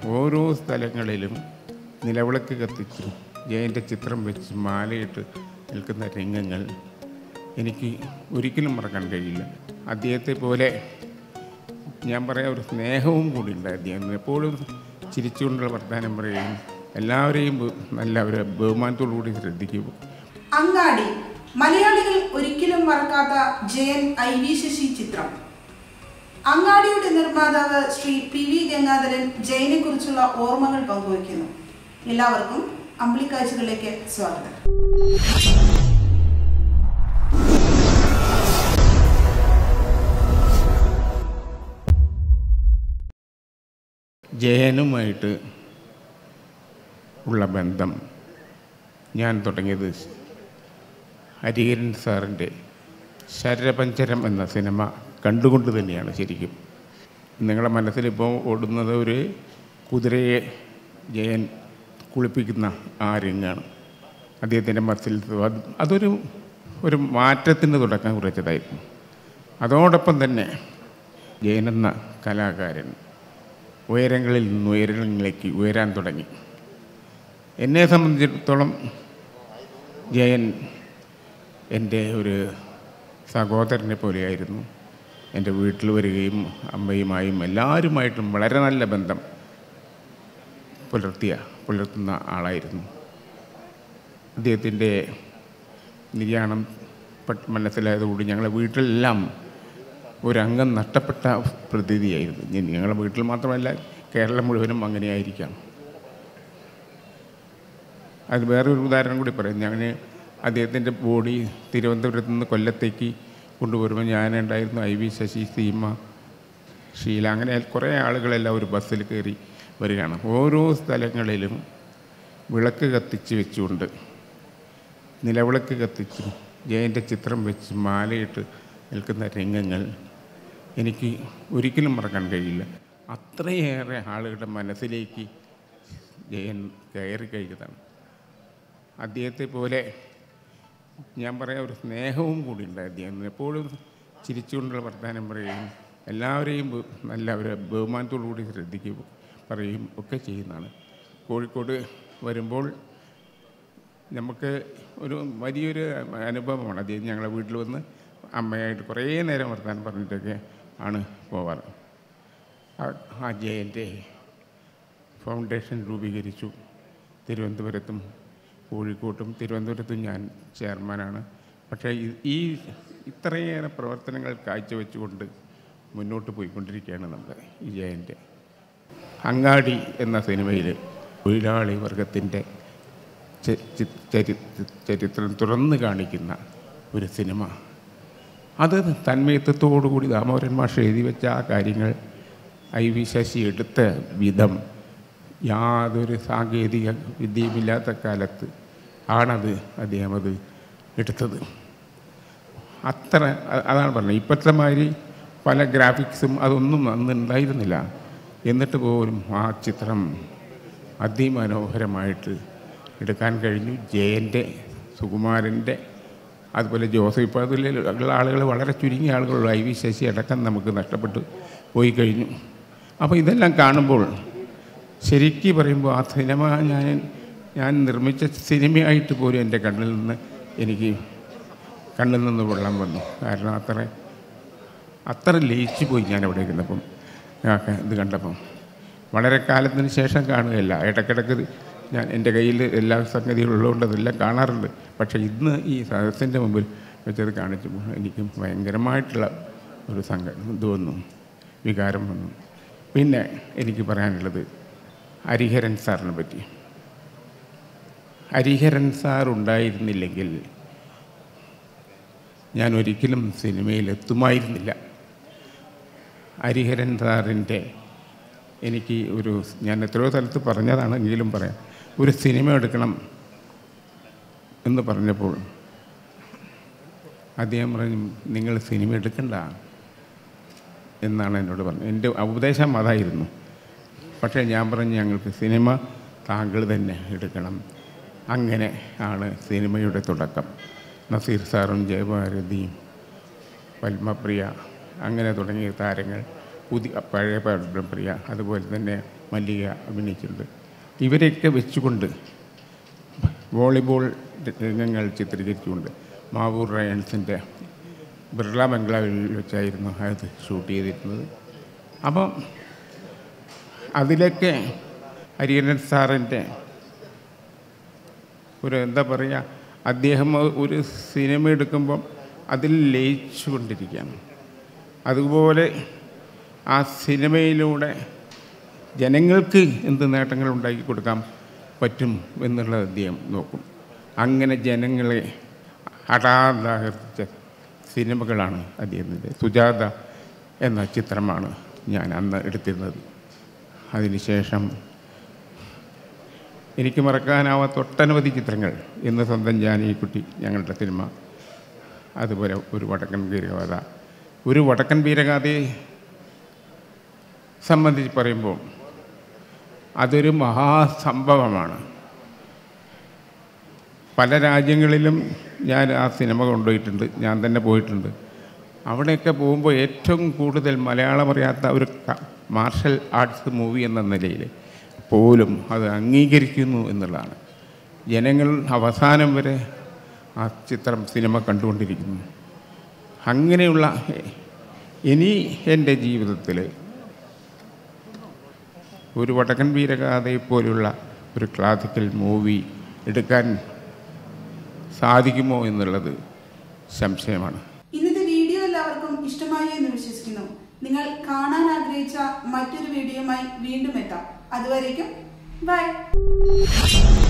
ഓരോ സ്ഥലങ്ങളിലും നിലവിളക്ക് കത്തിച്ച് ജയൻ്റെ ചിത്രം വെച്ച് മാലയിട്ട് നിൽക്കുന്ന രംഗങ്ങൾ എനിക്ക് ഒരിക്കലും മറക്കാൻ കഴിയില്ല അദ്ദേഹത്തെ പോലെ ഞാൻ പറയാം ഒരു സ്നേഹവും കൂടി ഉണ്ട് അദ്ദേഹം എപ്പോഴും ചിരിച്ചുകൊണ്ടുള്ള വർത്തമാനം പറയുകയും എല്ലാവരെയും ബഹു- നല്ല ഒരു ബഹുമാനത്തോടു കൂടി ശ്രദ്ധിക്കും അങ്ങാടി മലയാളികൾ ഒരിക്കലും മറക്കാത്ത ജയൻ ഐ വി ശശി ചിത്രം അങ്ങാടിയുടെ നിർമ്മാതാവ് ശ്രീ പി വി ഗംഗാധരൻ ജയനെ കുറിച്ചുള്ള ഓർമ്മകൾ പങ്കുവയ്ക്കുന്നു എല്ലാവർക്കും അമ്പിളിക്കാഴ്ചകളിലേക്ക് സ്വാഗതം ജയനുമായിട്ട് ഉള്ള ബന്ധം ഞാൻ തുടങ്ങിയത് ഹരിഹരൻ സാറിൻ്റെ ശരപഞ്ചരം എന്ന സിനിമ കണ്ടുകൊണ്ട് തന്നെയാണ് ശരിക്കും നിങ്ങളുടെ മനസ്സിലിപ്പോൾ ഓടുന്നത് ഒരു കുതിരയെ ജയൻ കുളിപ്പിക്കുന്ന ആ രംഗാണ് അദ്ദേഹത്തിൻ്റെ മസിൽ അത് അതൊരു ഒരു മാറ്റത്തിന് തുടക്കം കുറിച്ചതായിരുന്നു അതോടൊപ്പം തന്നെ ജയൻ എന്ന കലാകാരൻ ഉയരങ്ങളിൽ നിന്ന് ഉയരങ്ങളിലേക്ക് ഉയരാൻ തുടങ്ങി എന്നെ സംബന്ധിച്ചിടത്തോളം ജയൻ എൻ്റെ ഒരു സഹോദരനെ പോലെയായിരുന്നു എൻ്റെ വീട്ടിൽ വരികയും അമ്മയുമായും എല്ലാവരുമായിട്ടും വളരെ നല്ല ബന്ധം പുലർത്തിയ പുലർത്തുന്ന ആളായിരുന്നു അദ്ദേഹത്തിൻ്റെ നിര്യാണം പട്ട് മനസ്സിലായതുകൊണ്ട് ഞങ്ങളുടെ വീട്ടിലെല്ലാം ഒരംഗം നഷ്ടപ്പെട്ട പ്രതീതിയായിരുന്നു ഇനി ഞങ്ങളുടെ വീട്ടിൽ മാത്രമല്ല കേരളം മുഴുവനും അങ്ങനെയായിരിക്കാം അത് വേറൊരു ഉദാഹരണം കൂടി പറയും ഞങ്ങൾ അദ്ദേഹത്തിൻ്റെ ബോഡി തിരുവനന്തപുരത്ത് നിന്ന് കൊല്ലത്തേക്ക് കൊണ്ടുവരുമ്പോൾ ഞാനുണ്ടായിരുന്നു ഐ വി ശശി സീമ ഷീല അങ്ങനെ കുറേ ആളുകളെല്ലാം ഒരു ബസ്സിൽ കയറി വരികയാണ് ഓരോ സ്ഥലങ്ങളിലും വിളക്ക് കത്തിച്ച് വെച്ചുകൊണ്ട് നിലവിളക്ക് കത്തിച്ച് ജയൻ്റെ ചിത്രം വെച്ച് മാലയിട്ട് നിൽക്കുന്ന രംഗങ്ങൾ എനിക്ക് ഒരിക്കലും മറക്കാൻ കഴിയില്ല അത്രയേറെ ആളുകളുടെ മനസ്സിലേക്ക് ജയൻ കയറി കഴിഞ്ഞതാണ് അദ്ദേഹത്തെ പോലെ ഞാൻ പറയാം ഒരു സ്നേഹവും കൂടി ഉണ്ട് അദ്ദേഹം എപ്പോഴും ചിരിച്ചുകൊണ്ടുള്ള വർത്തമാനം പറയുകയും എല്ലാവരെയും ബഹു- നല്ല ഒരു ബഹുമാനത്തോടു കൂടി ശ്രദ്ധിക്കുകയും പറയുകയും ഒക്കെ ചെയ്യുന്നതാണ് കോഴിക്കോട് വരുമ്പോൾ നമുക്ക് ഒരു വലിയൊരു അനുഭവമാണ് അദ്ദേഹം ഞങ്ങളെ വീട്ടിൽ വന്ന് അമ്മയായിട്ട് കുറേ നേരം വർത്തമാനം പറഞ്ഞിട്ടൊക്കെ ആണ് പോവാറ് ആ- ആ ജയൻ്റെ ഫൗണ്ടേഷൻ രൂപീകരിച്ചു തിരുവനന്തപുരത്തും കോഴിക്കോട്ടും തിരുവനന്തപുരത്തും ഞാൻ ചെയർമാനാണ് പക്ഷേ ഈ- ഈ ഇത്രയേറെ പ്രവർത്തനങ്ങൾ കാഴ്ചവെച്ചുകൊണ്ട് മുന്നോട്ട് പോയിക്കൊണ്ടിരിക്കുകയാണ് നമ്മുടെ ഈ ജയൻ്റെ അങ്ങാടി എന്ന സിനിമയിൽ തൊഴിലാളി വർഗത്തിൻ്റെ ച- ചി- ചരി- ചരിത്രം തുറന്നു കാണിക്കുന്ന ഒരു സിനിമ അത് തന്മയത്വത്തോടുകൂടി ദാമോദരൻ മാഷ് എഴുതി വെച്ച ആ കാര്യങ്ങൾ ഐ വി ശശി എടുത്ത വിധം യാതൊരു സാങ്കേതിക വിദ്യയുമില്ലാത്ത കാലത്ത് ആണത് അദ്ദേഹം അത് എടുത്തത് അത്ര അ- അതാണ് പറഞ്ഞത് ഇപ്പോഴത്തെ മാതിരി പല ഗ്രാഫിക്സും അതൊന്നും അന്ന് ഉണ്ടായിരുന്നില്ല എന്നിട്ട് പോലും ആ ചിത്രം അതിമനോഹരമായിട്ട് എടുക്കാൻ കഴിഞ്ഞു ജയൻ്റെ സുകുമാരൻ്റെ അതുപോലെ ജോസഫ് ഇപ്പോൾ അതിലുള്ള ആളുകൾ വളരെ ചുരുങ്ങിയ ആളുകളുള്ള ഐ വി ശശി അടക്കം നമുക്ക് നഷ്ടപ്പെട്ടു പോയി കഴിഞ്ഞു അപ്പോൾ ഇതെല്ലാം കാണുമ്പോൾ ശരിക്കും പറയുമ്പോൾ ആ സിനിമ ഞാൻ ഞാൻ നിർമ്മിച്ച സിനിമയായിട്ട് പോലും എൻ്റെ കണ്ണിൽ നിന്ന് എനിക്ക് കണ്ണിൽ നിന്ന് വെള്ളം വന്നു കാരണം അത്ര അത്ര ലയിച്ചു പോയി ഞാൻ അവിടെ ഇരുന്നപ്പം ആ ക- ഇത് കണ്ടപ്പം വളരെ കാലത്തിന് ശേഷം കാണുകയല്ല ഇടയ്ക്കിടയ്ക്ക് ഇത് ഞാൻ എൻ്റെ കയ്യിൽ എല്ലാ സംഗതികളും ഉള്ളതുകൊണ്ട് അതെല്ലാം കാണാറുണ്ട് പക്ഷേ ഇന്ന് ഈ സദസ്സിൻ്റെ മുമ്പിൽ വെച്ചത് കാണിച്ചപ്പോൾ എനിക്ക് ഭയങ്കരമായിട്ടുള്ള ഒരു സങ്കടം ഇത് വന്നു വികാരം വന്നു പിന്നെ എനിക്ക് പറയാനുള്ളത് ഹരിഹരൻ സാറിനെ പറ്റി ഹരിഹരൻ സാർ ഉണ്ടായിരുന്നില്ലെങ്കിൽ ഞാൻ ഒരിക്കലും സിനിമയിൽ എത്തുമായിരുന്നില്ല ഹരിഹരൻ സാറിൻ്റെ എനിക്ക് ഒരു ഞാൻ എത്രയോ സ്ഥലത്ത് പറഞ്ഞതാണ് എങ്കിലും പറയാം ഒരു സിനിമ എടുക്കണം എന്ന് പറഞ്ഞപ്പോൾ അദ്ദേഹം പറഞ്ഞു നിങ്ങൾ സിനിമ എടുക്കണ്ട എന്നാണ് എന്നോട് പറഞ്ഞത് എൻ്റെ ഉപദേശം അതായിരുന്നു പക്ഷേ ഞാൻ പറഞ്ഞു ഞങ്ങൾക്ക് സിനിമ താങ്കൾ തന്നെ എടുക്കണം അങ്ങനെ ആണ് സിനിമയുടെ തുടക്കം നസീർ സാറും ജയഭാരതിയും പത്മപ്രിയ അങ്ങനെ തുടങ്ങിയ താരങ്ങൾ പുതിയ പഴയ പത്മപ്രിയ അതുപോലെ തന്നെ മല്ലിക അഭിനയിച്ചിട്ടുണ്ട് ഇവരെയൊക്കെ വെച്ചുകൊണ്ട് വോളിബോൾ രംഗങ്ങൾ ചിത്രീകരിച്ചുകൊണ്ട് മാവൂർ റയൻസിൻ്റെ ബിർള ബംഗ്ലാവിൽ വെച്ചായിരുന്നു അത് ഷൂട്ട് ചെയ്തിരുന്നത് അപ്പം അതിലൊക്കെ ഹരിഹരൻ സാറിൻ്റെ ഒരു എന്താ പറയുക അദ്ദേഹം ഒരു സിനിമ എടുക്കുമ്പം അതിൽ ലയിച്ചു കൊണ്ടിരിക്കുകയാണ് അതുപോലെ ആ സിനിമയിലൂടെ ജനങ്ങൾക്ക് എന്ത് നേട്ടങ്ങൾ ഉണ്ടാക്കി കൊടുക്കാൻ പറ്റും എന്നുള്ളത് അദ്ദേഹം നോക്കും അങ്ങനെ ജനങ്ങളെ അടാതാകർച്ച സിനിമകളാണ് അദ്ദേഹത്തിൻ്റെ സുജാത എന്ന ചിത്രമാണ് ഞാൻ അന്ന് എടുത്തിരുന്നത് അതിനുശേഷം എനിക്ക് മറക്കാനാവാത്ത ഒട്ടനവധി ചിത്രങ്ങൾ ഇന്ന് സ്വന്തം ജാനകിക്കുട്ടി ഞങ്ങളുടെ സിനിമ അതുപോലെ ഒരു വടക്കൻ വീരഗാഥ ഒരു വടക്കൻ വീരഗാഥയെ സംബന്ധിച്ച് പറയുമ്പോൾ അതൊരു മഹാസംഭവമാണ് പല രാജ്യങ്ങളിലും ഞാൻ ആ സിനിമ കൊണ്ടുപോയിട്ടുണ്ട് ഞാൻ തന്നെ പോയിട്ടുണ്ട് അവിടെയൊക്കെ പോകുമ്പോൾ ഏറ്റവും കൂടുതൽ മലയാളം അറിയാത്ത ഒരു ക- മാർഷൽ ആർട്സ് മൂവി എന്ന നിലയിൽ പോലും അത് അംഗീകരിക്കുന്നു എന്നുള്ളതാണ് ജനങ്ങൾ അവസാനം വരെ ആ ചിത്രം സിനിമ കണ്ടുകൊണ്ടിരിക്കുന്നു അങ്ങനെയുള്ള ഇനി എൻ്റെ ജീവിതത്തിൽ ഒരു വടക്കൻ വീരഗാഥയെ പോലുള്ള ഒരു ക്ലാസിക്കൽ മൂവി എടുക്കാൻ സാധിക്കുമോ എന്നുള്ളത് സംശയമാണ് ഇന്നത്തെ വീഡിയോ എല്ലാവർക്കും ഇഷ്ടമായി എന്ന് വിശ്വസിക്കുന്നു നിങ്ങൾ കാണാൻ ആഗ്രഹിച്ച മറ്റൊരു വീഡിയോയുമായി വീണ്ടും എത്താം അതുവരേക്കും ബൈ